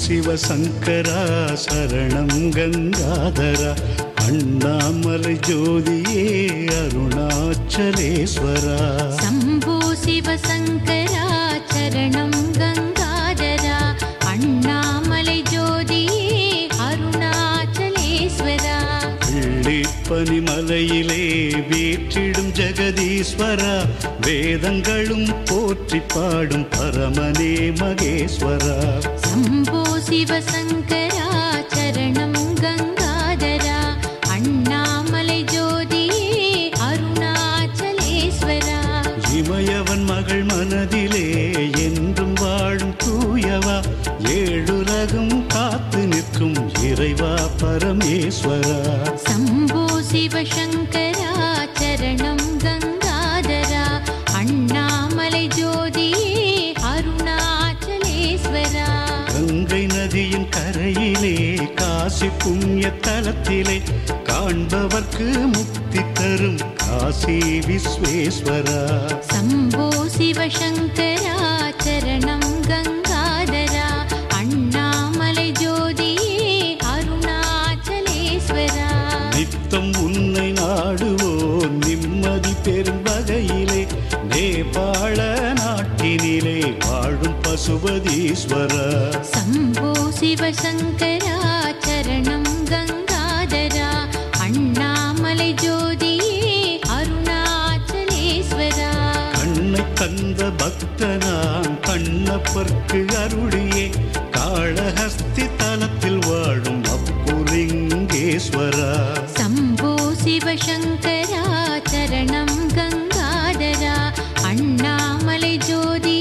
சிவசங்கரா சரணம் கங்காதரா அண்ணாமலை ஜோதியே அருணாச்சலேஸ்வரா शम्भो शिवशङ्करा चरणं गङ्गाधरा अण्णामलै ज्योति अरुणाचलेश्वरा பனிமலையிலே வீற்றிடும் ஜெகதீஸ்வரா வேதங்களும் போற்றி பாடும் பரமனே மகேஸ்வரா शम्भो शिवशङ्करा चरणं गङ्गाधरा अण्णामलै ज्योति अरुणाचलेश्वरा இமயவன் மகள் மனதிலே என்றும் வாழும் தூயவா ஏழுலகும் காத்து நிற்கும் இறைவா பரமேஸ்வரா शम्भो शिवशङ्करा चरणं गङ्गाधरा अण्णामलै ज्योति अरुणाचलेश्वरा கங்கை நதியின் கரையிலே காசி புண்ணிய தலத்திலே காண்பவர்க்கு முக்தி தரும் காசி விஸ்வேஸ்வரா शम्भो शिवशङ्करा चरणं गङ्गाधरा अण्णामलै ज्योति अरुणाचलेश्वरा நித்தம் உன்னை நாடுவோம் நிம்மதி பெறும் வகையிலே நேபாள நாட்டினிலே வாழும் பசுபதீஸ்வரா शम्भो शिवशङ्करा चरणं गङ्गाधरा अण्णामलै ज्योति अरुणाचलेश्वरा கண்ணை தந்த பக்தனாம் கண்ணப்பர்க்கு அருளியே காளஹஸ்தி தலத்தில் வாழும் அப்புலிங்கேஸ்வரா शम्भो शिवशङ्करा चरणं गङ्गाधरा अण्णामलै ज्योति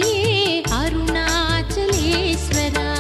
अरुणाचलेश्वरा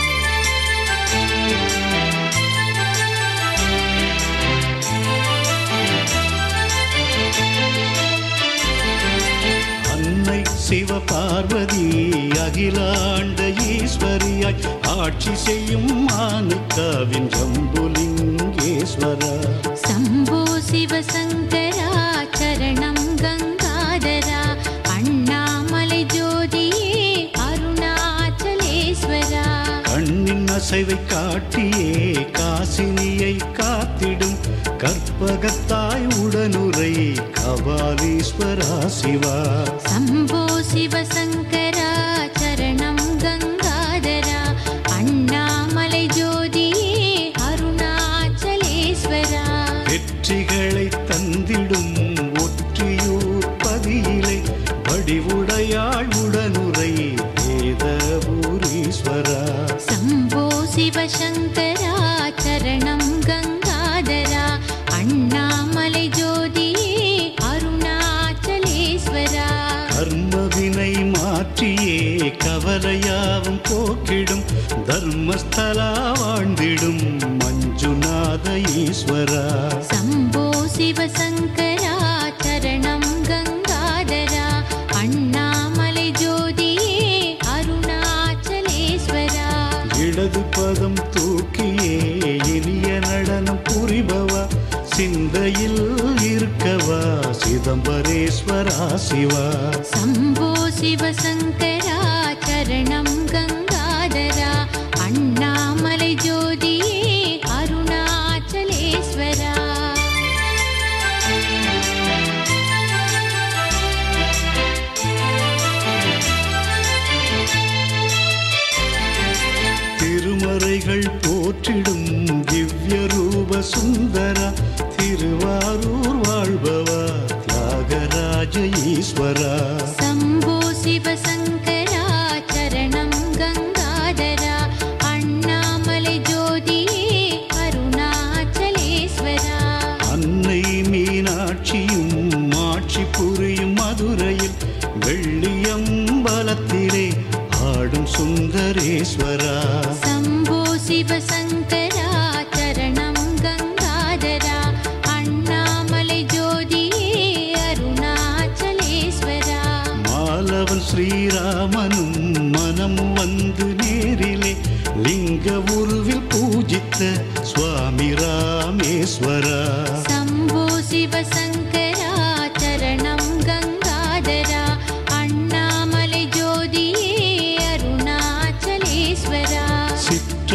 அன்னை சிவபார்வதி அகிலாண்ட ஈஸ்வரியாய் ஆட்சி செய்யும் மானுக்காவின் ஜம்புலிங்கேஸ்வரா शम्भो शिवशङ्करा चरणं गङ्गाधरा अण्णामलै ज्योति अरुणाचलेश्वरा கண்ணின் அசைவை காட்டியே காசினியை காத்திடும் கற்பகத்தாய் உடனுரை கபாலீஸ்வரா சிவா शम्भो शिवशङ्करा चरणं गङ्गाधरा अण्णामलै ज्योति अरुणाचलेश्वरा வெற்றிகளை தந்திடும் ஒற்றியூர் பதியிலே வடிவுடையாள் உடனுரை வேதபூரீஸ்வரா शम्भो शिवशङ्करा चरणं गङ्गाधरा अण्णामलै ज्योति अरुणाचलेश्वरा கர்மவினை மாற்றியே கவலையாவும் போக்கிடும் தர்மஸ்தலா வாழ்ந்திடும் மஞ்சுநாத ஈஸ்வரா शम्भो शिवशङ्करा चरणं गङ्गाधरा अण्णामलै ज्योति अरुणाचलेश्वरा இடது பதம் தூக்கியே இனிய நடனம் புரிபவா சிந்தையில் இருக்கவா சிதம்பரேஸ்வரா சிவா शम्भो शिवशङ्करा चरणं गङ्गाधरा अण्णामलै ज्योति अरुणाचलेश्वरा திருமறைகள் போற்றிடும் திவ்ய ரூப சுந்தரா திருவாரூர் வாழ்பவா தியாகராஜ ஈஸ்வரா शम्भो शिवशङ्करा चरणं गङ्गाधरा अण्णामलै ज्योति अरुणाचलेश्वरा அன்னை மீனாட்சியும் ஆட்சி புரியும் மதுரையில் வெள்ளியம்பலத்திலே ஆடும் சுந்தரேஸ்வரா शम्भो शिवशङ्करा चरणं गङ्गाधरा अण्णामलै ज्योति अरुणाचलेश्वरा மாலவன் ஸ்ரீராமனும் மனம் வந்து நேரிலே லிங்க உருவில் பூஜித்த சுவாமி ராமேஸ்வரா शम्भो शिवशङ्करा चरणं गङ्गाधरा अण्णामलै ज्योति अरुणाचलेश्वरा சிற்ற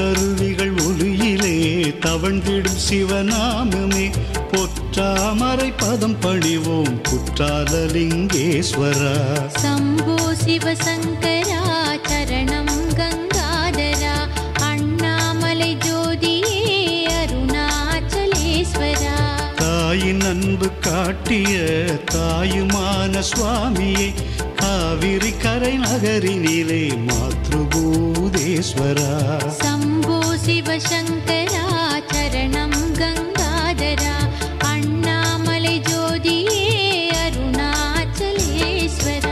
வந்திடும் சிவநாமமே பொற்றாமரை பதம் பணிவோம் குற்றாலலிங்கேஸ்வரா शम्भो शिवशङ्करा चरणं गङ्गाधरा अण्णामलै ज्योतिये अरुणाचलेश्वरा தாயின் அன்பு காட்டிய தாயுமான சுவாமியே காவிரி கரை நகரினிலே மாத்ருபூதேஸ்வரா शम्भो शिवशङ्करा चरणं गङ्गाधरा अण्णामलै ज्योतिये अरुणाचलेश्वरा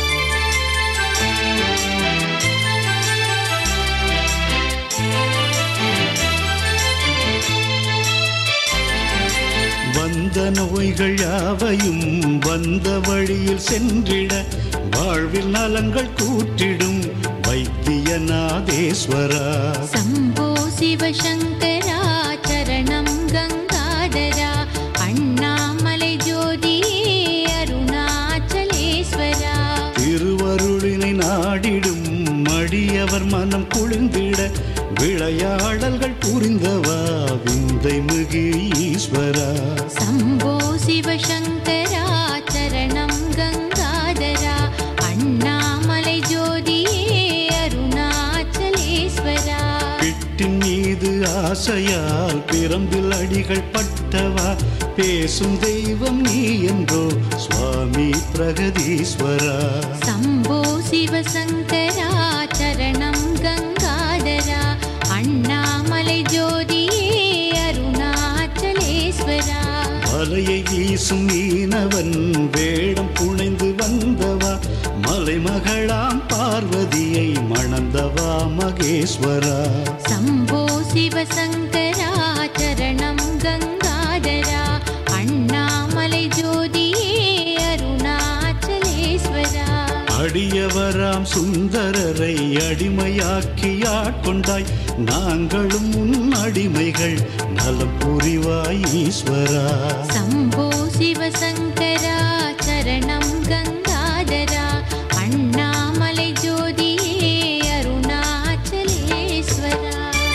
வந்த நோய்கள் யாவையும் வந்த வழியில் சென்றிட வாழ்வில் நலங்கள் கூற்றிடும் வைத்தியநாதேஸ்வரா शम्भो शिवशङ्करा चरणं गङ्गाधरा अण्णामलै ज्योतिये अरुणाचलेश्वरा திருவருளினை நாடிடும் மடியவர் மனம் குளிர்ந்திட விளையாடல்கள் புரிந்தவா விந்தை மிகு ஈஸ்வரா शम्भो शिवशङ्करा चरणं गङ्गाधरा अण्णामलै ज्योतिये अरुणाचलेश्वरा பிட்டின் மீது ஆசையால் பிரம்பில் அடிகள் பட்டவா பேசும் தெய்வம் நீ என்றோ சுவாமி பிரகதீஸ்வரா शम्भो शिवशङ्करा चरणं गङ्गाधरा अण्णामलै ज्योतिये अरुणाचलेश्वरा மலையை வீசும் மீனவன் வேடம் புனைந்து வந்தவா மலைமகளாம் பார்வதியை மணந்தவா மகேஸ்வரா शम्भो शिवशङ्करा चरणं गङ्गाधरा अण्णामलै ज्योतिये अरुणाचलेश्वरा அடியவராம் சுந்தரரை அடிமையாக்கி ஆட்கொண்டாய் நாங்களும் உன் அடிமைகள் நலம் புரிவாய் ஈஸ்வரா शम्भो शिवशङ्करा चरणं गङ्गाधरा अण्णामलै ज्योतिये अरुणाचलेश्वरा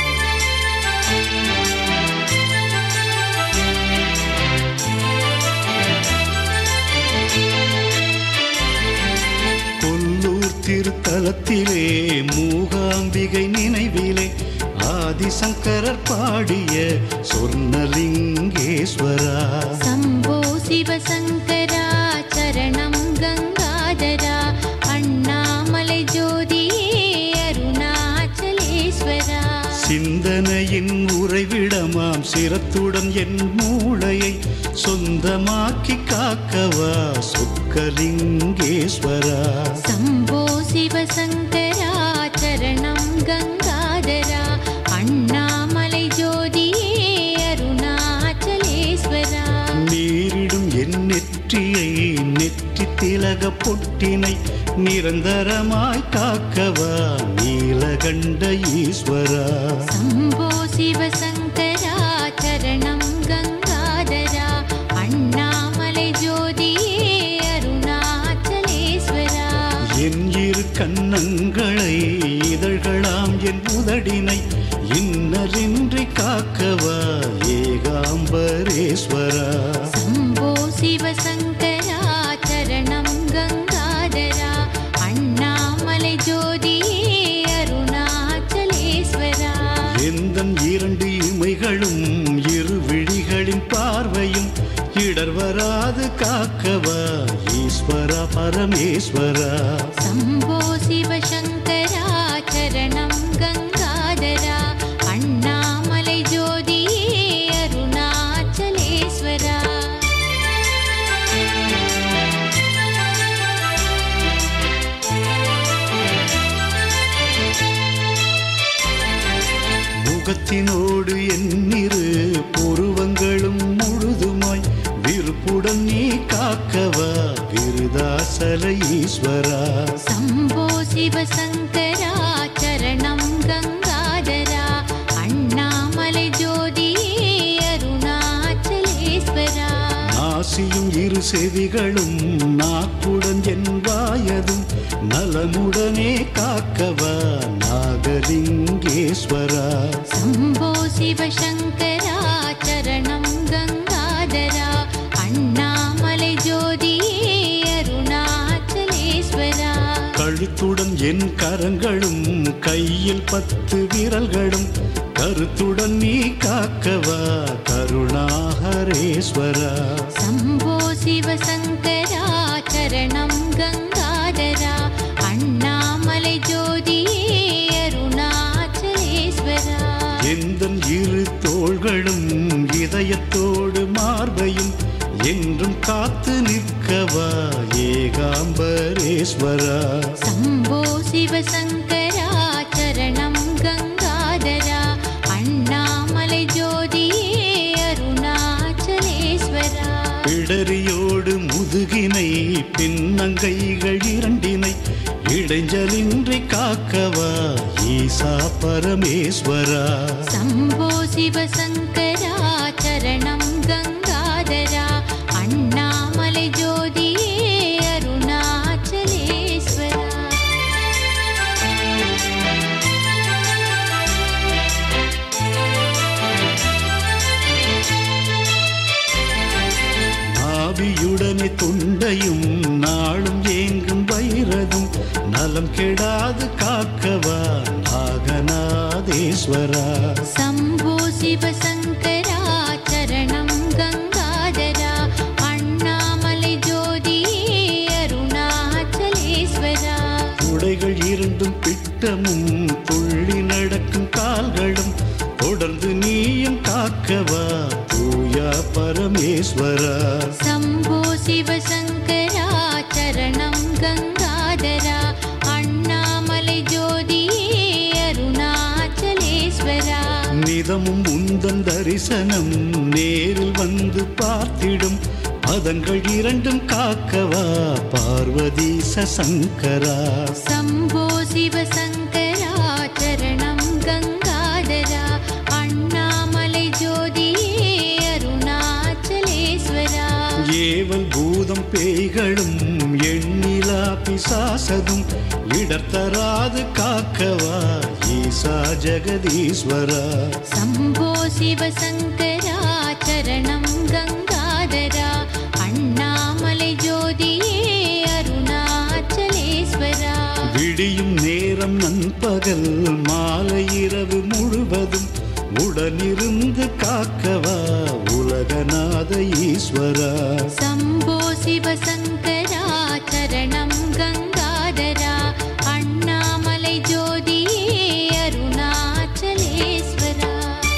கொல்லூர் திருத்தலத்திலே மூகாம்பிகை நினைவிலே ஆதிசங்கரர் பாடிய சொர்ணலிங்கேஸ்வரா शम्भो शिवशङ्करा चरणं गङ्गाधरा अण्णामलै ज्योतिये अरुणाचलेश्वरा சிந்தனையின் உறைவிடமாம் சிரத்துடன் என் மூளையை சொந்தமாக்கி காக்கவா சொக்கலிங்கேஸ்வரா शम्भो शिवशङ्करा चरणं गङ्गाधरा अण्णामलै ज्योतिये अरुणाचलेश्वरा நீரிடும் என் நெற்றியை நெற்றி திலக பொட்டினை நிரந்தரமாய் காக்கவா நீலகண்ட ஈஸ்வரா शम्भो शिवशङ्करा चरणं गङ्गाधरा अण्णामलै ज्योतिये अरुणाचलेश्वरा என் இரு கண்ணங்களை இதழ்களாம் என் உதடினை இன்னலின்றி காக்கவா ஏகாம்பரேஸ்வரா शम्भो शिवशङ्करा चरणं गङ्गाधरा अण्णामलै ज्योतिये अरुणाचलेश्वरा எந்தன் இரண்டு இமைகளும் இரு விழிகளின் பார்வையும் இடர் வராது காக்கவா ஈஸ்வரா பரமேஸ்வரா शम्भो शिवशङ्करा चरणं गङ्गाधरा अण्णामलै ज्योतिये अरुणाचलेश्वरा முகத்தினோடு எண்ணிரு புருவங்களும் முழுதுமாய் விருப்புடன் நீ காக்கவா விருதாசல ஈஸ்வரா शम्भो शिवशङ्करा चरणं गङ्गाधरा अण्णामलै ज्योतिये अरुणाचलेश्वरा நாசியும் இரு செவிகளும் நாக்குடன் என் வாயதும் நலமுடனே காக்கவா நாகலிங்கேஸ்வரா शम्भो शिवशङ्करा சரணம் கங்காதரா அண்ணாமலை ஜோதியே அருணாச்சலேஸ்வரா கழுத்துடன் என் கரங்களும் கையில் பத்து விரல்களும் கருத்துடன் நீ காக்கவா கருணாகரேஸ்வரா சம்போ சிவசங்கரா சரணம் கங்காதரா அண்ணாமலை ஜோதியே அருணாச்சலேஸ்வரா எந்தன் இரு தோள்களும் இதயத்தோடு மார்பையும் என்றும் காத்து நிற்கவா ஏகாம்பரேஸ்வரா சம்போ சிவசங்கரா சரணம் கங்காதரா அண்ணாமலை ஜோதியே அருணாச்சலேஸ்வரா பிடரியோடு முதுகினை பின்னங்கைகள் இரண்டினை இடைஞ்சலின்றி காக்கவா ஈசா பரமேஸ்வரா சம்போ சிவசங்கரா சரணம் கங்காதரா அண்ணாமலை ஜோதியே அருணாச்சலேஸ்வரா நாவியுடனே தொண்டையும் நாளும் ஏங்கும் வைரதும் நலம் கெடாது காக்கவா நாகநாதேஸ்வரா சம்போ சிவசங்கரா சரணம் கங்காதரா அண்ணாமலை ஜோதியே அருணாச்சலேஸ்வரா உடைகள் இரண்டும் பிட்டமும் துள்ளி நடக்கும் கால்களும் தொடர்ந்து நீயும் காக்கவா தூயா பரமேஸ்வரா சம்போ சிவசங்கரா சரணம் கங்காதரா அண்ணாமலை ஜோதியே அருணாச்சலேஸ்வரா நிதமும் உந்தன் தரிசனம் நேரில் வந்து பார்த்திடும் பதங்கள் இரண்டும் காக்கவா பார்வதி சங்கரா சம்போ சிவசங்கரா சரணம் கங்காதரா அண்ணாமலை ஜோதியே அருணாச்சலேஸ்வரா ஏவல் பூதம் பேய்களும் எண்ணிலா பிசாசதும் இடர்த்தராது காக்கவா ஈசா ஜெகதீஸ்வரா சம்போ சிவசங்கரா சரணம் கங்காதரா அண்ணாமலை ஜோதியே அருணாச்சலேஸ்வரா விடியும் நேரம் நண்பகல் மாலை இரவு முழுவதும் உடனிருந்து காக்கவா உலகநாத ஈஸ்வரா சம்போ சிவசங்கரா சரணம் கங்காதரா அண்ணாமலை ஜோதியே அருணாச்சலேஸ்வரா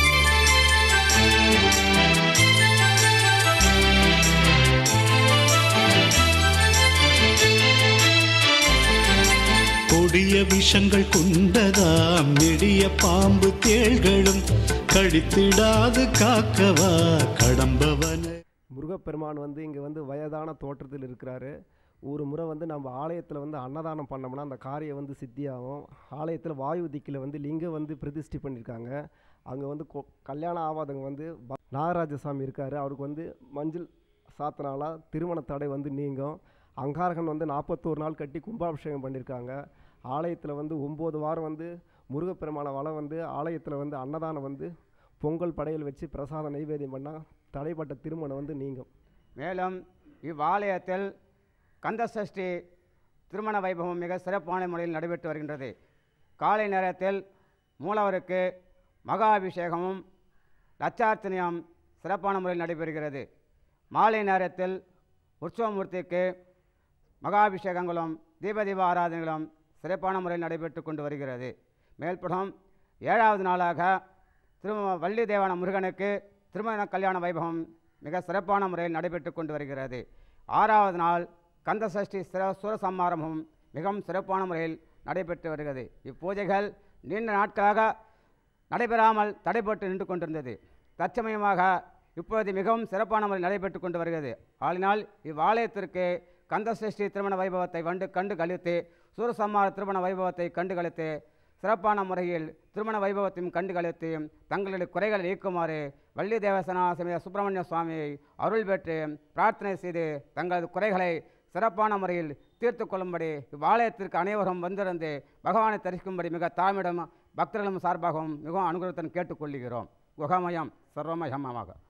கொடிய விஷங்கள் கொண்டதாம் நெடிய பாம்பு தேள்களும் கடித்திடாது காக்கவா கடம்பவன முருகப்பெருமான் வந்து இங்கே வந்து வயதான தோற்றத்தில் இருக்கிறாரு ஒரு முறை வந்து நம்ம ஆலயத்தில் வந்து அன்னதானம் பண்ணோம்னா அந்த காரியம் வந்து சித்தியாகும் ஆலயத்தில் வாயு திக்கில் வந்து லிங்கம் வந்து பிரதிஷ்டை பண்ணியிருக்காங்க அங்கே வந்து கொ- கல்யாணம் ஆகாதவங்க வந்து ப- நாகராஜசாமி இருக்கார் அவருக்கு வந்து மஞ்சள் சாத்தினால திருமண தடை வந்து நீங்கும் அங்காரகன் வந்து நாற்பத்தோரு நாள் கட்டி கும்பாபிஷேகம் பண்ணியிருக்காங்க ஆலயத்தில் வந்து ஒம்பது வாரம் வந்து முருகப்பெருமான வளம் வந்து ஆலயத்தில் வந்து அன்னதானம் வந்து பொங்கல் படையல் வச்சு பிரசாத நைவேத்தியம் பண்ணால் தடைப்பட்ட திருமணம் வந்து நீங்கும் மேலும் இவ்வாலயத்தில் கந்தசஷ்டி திருமண வைபவம் மிக சிறப்பான முறையில் நடைபெற்று வருகின்றது காலை நேரத்தில் மூலவருக்கு மகா அபிஷேகமும் லட்சார்த்தனியம் சிறப்பான முறையில் நடைபெறுகிறது மாலை நேரத்தில் உற்சவமூர்த்திக்கு மகாபிஷேகங்களும் தீபதீப ஆராதனைகளும் சிறப்பான முறையில் நடைபெற்று கொண்டு வருகிறது மேல்புறம் ஏழாவது நாளாக திரும வள்ளி தேவான முருகனுக்கு திருமண கல்யாண வைபவம் மிக சிறப்பான முறையில் நடைபெற்று கொண்டு வருகிறது ஆறாவது நாள் கந்தசஷ்டி சிர சூரசம்மாரமும் மிகவும் சிறப்பான முறையில் நடைபெற்று வருகிறது இப்பூஜைகள் நீண்ட நாட்களாக நடைபெறாமல் தடைபட்டு நின்று கொண்டிருந்தது தற்சமயமாக இப்பொழுது மிகவும் சிறப்பான முறையில் நடைபெற்று கொண்டு வருகிறது ஆளினால் இவ்வாலயத்திற்கு கந்தசஷ்டி திருமண வைபவத்தை வண்டு கண்டு கழித்து சூரசம்மார திருமண வைபவத்தை கண்டு கழித்து சிறப்பான முறையில் திருமண வைபவத்தையும் கண்டு கழித்து தங்களுடைய குறைகளை நீக்குமாறு வள்ளி தேவசனா சமய சுப்பிரமணிய சுவாமியை அருள் பெற்று பிரார்த்தனை செய்து தங்களது குறைகளை சிறப்பான முறையில் தீர்த்து கொள்ளும்படி இவ்வாலயத்திற்கு அனைவரும் வந்திருந்து பகவானை தரிசிக்கும்படி மிக தாழ்மையிடம் பக்தர்களும் சார்பாகவும் மிகவும் அனுகிரகத்துடன் கேட்டுக்கொள்கிறோம் குகமயம் சர்வமயமாக